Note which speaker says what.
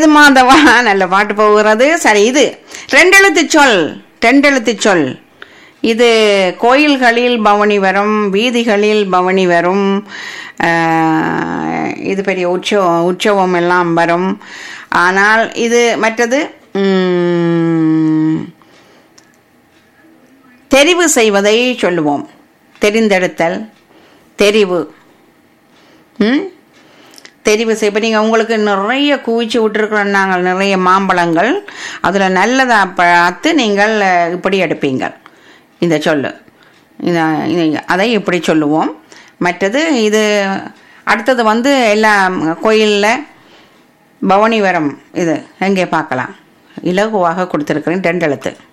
Speaker 1: மாதவா நல்ல பாட்டு போகிறது சரி இது ரெண்டெழுத்து சொல் ரெண்டெழுத்து சொல் இது கோயில்களில் பவனி வரும் வீதிகளில் பவனி வரும் ஆஹ், இது பெரிய உற்சவம் உற்சவம் எல்லாம் வரும் ஆனால் இது மற்றது உம், தெரிவு செய்வதை சொல்லுவோம் தெரிந்தெடுத்தல் தெரிவு ம் தெரிவு செய்ய இப்போ நீங்கள் உங்களுக்கு நிறைய குவிச்சு விட்டுருக்குறோம் நாங்கள் நிறைய மாம்பழங்கள் அதில் நல்லதாக பார்த்து நீங்கள் அஹ், இப்படி எடுப்பீங்க இந்த சொல்லு இந்த இந்த- அதை இப்படி சொல்லுவோம் மற்றது இது அடுத்தது வந்து எல்லாம் கோயிலில் பவனி வரம் இது எங்கே பார்க்கலாம் இலகுவாக கொடுத்துருக்குறேன் ரெண்டு எழுத்து